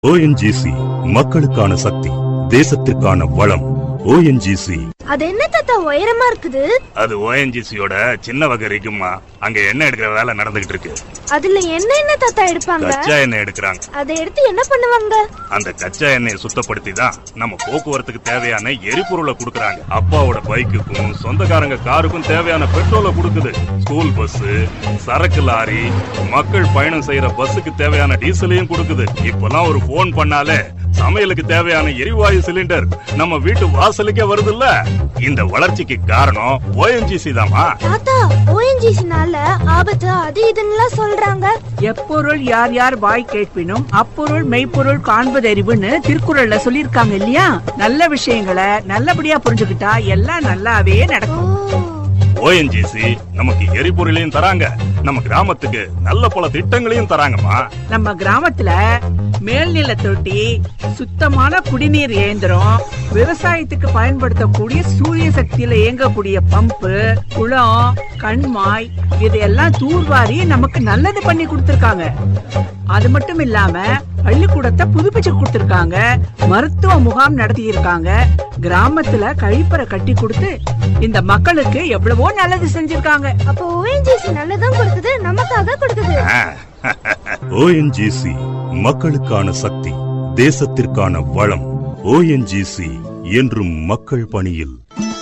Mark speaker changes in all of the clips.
Speaker 1: ONGC மக்களுக்கான சக்தி தேசத்திற்கான வளம் ONGC
Speaker 2: அது என்ன தாத்தா உயரமா இருக்குது
Speaker 3: அது ஓஎன்ஜிசியோட சின்ன வகை இருக்குமா அங்க எண்ணெய் எடுக்கிற வேலை நடந்துகிட்டு இருக்கு
Speaker 2: அதுல என்ன என்ன தாத்தா எடுப்பாங்க
Speaker 3: கச்சா எண்ணெய் எடுக்கிறாங்க
Speaker 2: அதை எடுத்து என்ன பண்ணுவாங்க
Speaker 3: அந்த கச்சா எண்ணெயை சுத்தப்படுத்தி தான் நம்ம போக்குவரத்துக்கு தேவையான எரிபொருளை கொடுக்கறாங்க அப்பாவோட பைக்குக்கும் சொந்தக்காரங்க காருக்கும் தேவையான பெட்ரோலை கொடுக்குது ஸ்கூல் பஸ் சரக்கு லாரி மக்கள் பயணம் செய்யற பஸ்ஸுக்கு தேவையான டீசலையும் கொடுக்குது இப்பெல்லாம் ஒரு போன் பண்ணாலே சமையலுக்கு தேவையான எரிவாயு சிலிண்டர் நம்ம வீட்டு வாசலுக்கே வருதுல்ல இந்த வளர்ச்சிக்கு காரணம் ஓஎன்ஜிசி தாமா
Speaker 2: தாத்தா ஓஎன்ஜிசினால ஆபத்து அது இதுன்னுலாம் சொல்றாங்க
Speaker 4: எப்பொருள் யார் யார் வாய் கேட்பினும் அப்பொருள் மெய்ப்பொருள் காண்பதறிவுன்னு திருக்குறள்ல சொல்லியிருக்காங்க இல்லையா நல்ல விஷயங்களை நல்லபடியா புரிஞ்சுக்கிட்டா எல்லாம் நல்லாவே
Speaker 2: ஓ
Speaker 4: நடக்கும்
Speaker 3: ஓஎன்ஜிசி நமக்கு எரிபொருளையும் தராங்க நம்ம கிராமத்துக்கு நல்ல பல திட்டங்களையும் தராங்கம்மா
Speaker 4: நம்ம கிராமத்துல மேல்நில தொட்டி சுத்தமான குடிநீர் இயந்திரம் விவசாயத்துக்கு பயன்படுத்தக்கூடிய சூரிய சக்தியில இயங்கக்கூடிய பம்பு குளம் கண்மாய் இதையெல்லாம் தூர்வாரி நமக்கு நல்லது பண்ணி கொடுத்திருக்காங்க அது மட்டும் இல்லாம பள்ளிக்கூடத்தை புதுப்பிச்சு கொடுத்திருக்காங்க மருத்துவ முகாம் நடத்தி இருக்காங்க கிராமத்துல கழிப்பறை கட்டி கொடுத்து இந்த மக்களுக்கு எவ்வளவோ நல்லது செஞ்சிருக்காங்க
Speaker 2: அப்போ ஓஎன்ஜிசி நல்லதும் கொடுக்குது நமக்காக கொடுக்குது
Speaker 1: ஓஎன்ஜிசி மக்களுக்கான சக்தி தேசத்திற்கான வளம் ஓஎன்ஜிசி என்றும் மக்கள் பணியில்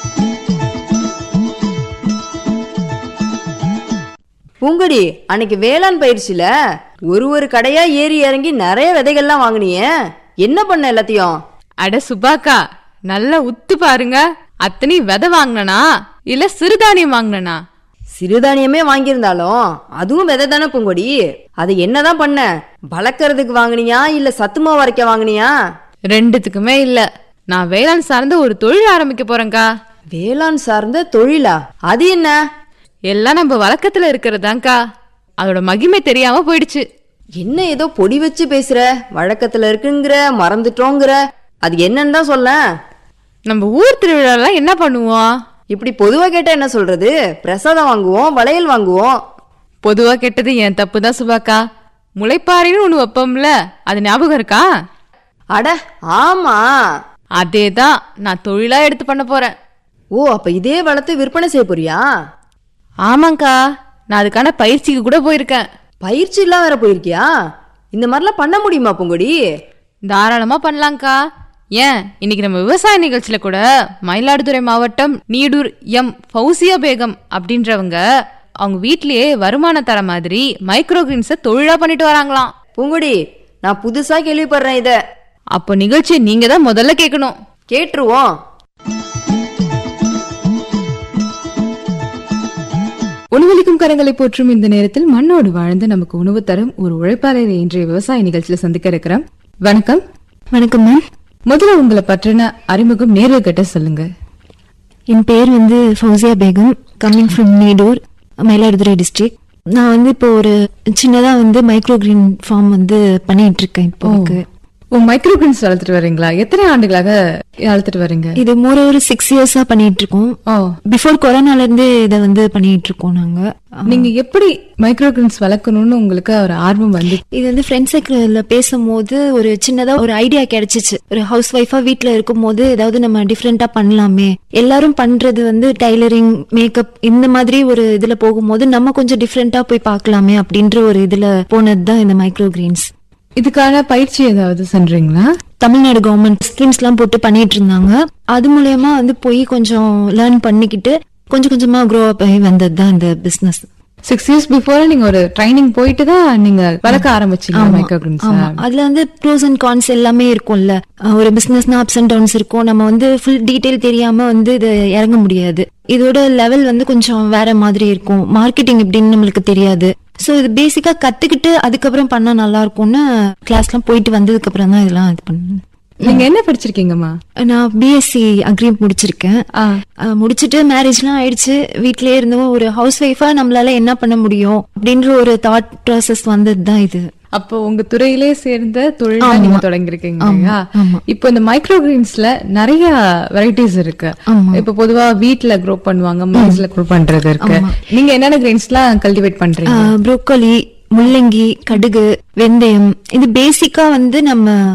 Speaker 5: பூங்கொடி அன்னைக்கு வேளாண் பயிற்சியில ஒரு ஒரு கடையா ஏறி இறங்கி நிறைய விதைகள்லாம் வாங்குனியே என்ன பண்ண எல்லாத்தையும்
Speaker 6: அட சுபாக்கா நல்லா உத்து பாருங்க அத்தனை விதை வாங்கினனா இல்ல சிறுதானியம் வாங்கினனா
Speaker 5: சிறுதானியமே வாங்கியிருந்தாலும் அதுவும் விதை தானே பூங்கொடி அதை என்னதான் பண்ண வளர்க்கறதுக்கு வாங்குனியா இல்ல சத்துமா வரைக்க வாங்குனியா
Speaker 6: ரெண்டுத்துக்குமே இல்ல நான் வேளாண் சார்ந்த ஒரு தொழில் ஆரம்பிக்க போறேன்க்கா
Speaker 5: வேளாண் சார்ந்த தொழிலா அது என்ன
Speaker 6: எல்லாம் நம்ம வழக்கத்துல இருக்கிறதாங்க்கா அதோட மகிமை தெரியாம போயிடுச்சு
Speaker 5: என்ன ஏதோ பொடி வச்சு பேசுற வழக்கத்துல இருக்குங்கிற மறந்துட்டோங்கிற அது என்னன்னு தான் சொல்ல
Speaker 6: நம்ம ஊர் திருவிழாலாம் என்ன பண்ணுவோம்
Speaker 5: இப்படி பொதுவா கேட்டா என்ன சொல்றது பிரசாதம் வாங்குவோம் வளையல் வாங்குவோம்
Speaker 6: பொதுவா கெட்டது என் தப்பு தான் சுபாக்கா முளைப்பாறைன்னு ஒண்ணு வைப்போம்ல அது ஞாபகம் இருக்கா
Speaker 5: அட ஆமா
Speaker 6: அதே தான் நான் தொழிலா எடுத்து பண்ண போறேன்
Speaker 5: ஓ அப்ப இதே வளர்த்து விற்பனை செய்ய போறியா
Speaker 6: ஆமாங்க்கா நான் அதுக்கான பயிற்சிக்கு கூட போயிருக்கேன்
Speaker 5: பயிற்சி எல்லாம் வேற போயிருக்கியா இந்த மாதிரிலாம் பண்ண முடியுமா பூங்கொடி
Speaker 6: தாராளமா பண்ணலாம்க்கா ஏன் இன்னைக்கு நம்ம விவசாய நிகழ்ச்சியில கூட மயிலாடுதுறை மாவட்டம் நீடூர் எம் ஃபௌசியா பேகம் அப்படின்றவங்க அவங்க வீட்லயே வருமானம் தர மாதிரி மைக்ரோ கிரீன்ஸை தொழிலா பண்ணிட்டு வராங்களாம்
Speaker 5: பூங்கொடி நான் புதுசா கேள்விப்படுறேன் இத
Speaker 6: அப்போ நிகழ்ச்சியை நீங்க தான் முதல்ல கேட்கணும்
Speaker 5: கேட்டுருவோம்
Speaker 6: உணவளிக்கும் கரங்களை போற்றும் இந்த நேரத்தில் மண்ணோடு வாழ்ந்து நமக்கு உணவு தரும் ஒரு உழைப்பாளரை இன்றைய விவசாய நிகழ்ச்சியில சந்திக்க இருக்கிறோம் வணக்கம்
Speaker 7: வணக்கம் மேம்
Speaker 6: முதல்ல உங்களை பற்றின அறிமுகம் நேரில் கிட்ட சொல்லுங்க
Speaker 7: என் பேர் வந்து Fouziya Begum coming from Needur Mayiladuthurai district நான் வந்து இப்போ ஒரு சின்னதா வந்து மைக்ரோ கிரீன் ஃபார்ம் வந்து பண்ணிட்டு இருக்கேன் இப்போ எனக்கு.
Speaker 6: உங்க மைக்ரோ கிரீன்ஸ் வளர்த்துட்டு வரீங்களா எத்தனை ஆண்டுகளாக வளர்த்துட்டு வரீங்க
Speaker 7: இது மோர் ஒரு சிக்ஸ் இயர்ஸா பண்ணிட்டு இருக்கோம்
Speaker 6: ஓ
Speaker 7: பிஃபோர் கொரோனால இருந்து இதை வந்து பண்ணிட்டு இருக்கோம் நாங்க
Speaker 6: நீங்க எப்படி மைக்ரோ கிரீன்ஸ் வளர்க்கணும்னு உங்களுக்கு ஒரு ஆர்வம் வந்து
Speaker 7: இது வந்து ஃப்ரெண்ட்ஸ் சர்க்கிள்ல பேசும்போது ஒரு சின்னதா ஒரு ஐடியா கிடைச்சிச்சு ஒரு ஹவுஸ் ஒய்ஃபா வீட்ல இருக்கும்போது ஏதாவது நம்ம டிஃப்ரெண்டா பண்ணலாமே எல்லாரும் பண்றது வந்து டைலரிங் மேக்கப் இந்த மாதிரி ஒரு இதுல போகும்போது நம்ம கொஞ்சம் டிஃப்ரெண்டா போய் பார்க்கலாமே அப்படின்ற ஒரு இதுல போனது தான் இந்த மைக்ரோ கிரீன்ஸ்
Speaker 6: இதுக்கான பயிற்சி ஏதாவது சென்றீங்களா
Speaker 7: தமிழ்நாடு கவர்மெண்ட் ஸ்கீம்ஸ் எல்லாம் போட்டு பண்ணிட்டு இருந்தாங்க அது மூலயமா வந்து போய் கொஞ்சம் லேர்ன் பண்ணிக்கிட்டு கொஞ்சம் கொஞ்சமா க்ரோ அப் ஆகி வந்தது தான் இந்த பிசினஸ்
Speaker 6: சிக்ஸ் இயர்ஸ் பிஃபோர் நீங்க ஒரு ட்ரைனிங் போயிட்டு தான் நீங்க வளர்க்க ஆரம்பிச்சீங்க மைக்ரோ கிரீன்ஸ்
Speaker 7: ஆமா அதுல வந்து ப்ரோஸ் அண்ட் கான்ஸ் எல்லாமே இருக்கும்ல அஹ் ஒரு பிசினஸ்னா அப்ஸ் அண்ட் டவுன்ஸ் இருக்கும் நம்ம வந்து ஃபுல் டீடைல் தெரியாம வந்து இது இறங்க முடியாது இதோட லெவல் வந்து கொஞ்சம் வேற மாதிரி இருக்கும் மார்க்கெட்டிங் எப்படின்னு நம்மளுக்கு தெரியாது சோ இது பேசிக்கா கத்துக்கிட்டு அதுக்கப்புறம் பண்ணா நல்லா இருக்கும்னு கிளாஸ்லாம் போயிட்டு வந்ததுக்கு அப்புறம் தான் இதெல்லாம் இது பண்ணேன்
Speaker 6: நீங்க என்ன படிச்சிருக்கீங்கம்மா
Speaker 7: நான் பிஎஸ்சி அக்ரி முடிச்சிருக்கேன்
Speaker 6: ஆ.
Speaker 7: அஹ் முடிச்சிட்டு மேரேஜ்லாம் ஆயிடுச்சு வீட்லயே இருந்தோம் ஒரு ஹவுஸ் ஒய்ஃபா நம்மளால என்ன பண்ண முடியும் அப்படின்ற ஒரு தாட் ப்ராசஸ் வந்தது தான் இது
Speaker 6: அப்போ உங்க துறையிலே சேர்ந்த தொழிலா
Speaker 7: ஆமா.
Speaker 6: நீங்க தொடங்கிருக்கீங்க
Speaker 7: ஆமா,
Speaker 6: இல்லையா
Speaker 7: ஆமா.
Speaker 6: இப்போ இந்த மைக்ரோ கிரீன்ஸ்ல நிறைய வெரைட்டிஸ் இருக்கு
Speaker 7: ஆமா.
Speaker 6: இப்போ பொதுவா வீட்ல க்ரோ பண்ணுவாங்க மைஸ்ல க்ரோ பண்றது இருக்கு நீங்க என்னென்ன கிரீன்ஸ்லாம் கல்டிவேட் பண்றீங்க
Speaker 7: ப்ரோக்கோலி முள்ளங்கி கடுகு வெந்தயம் இது பேசிக்கா வந்து நம்ம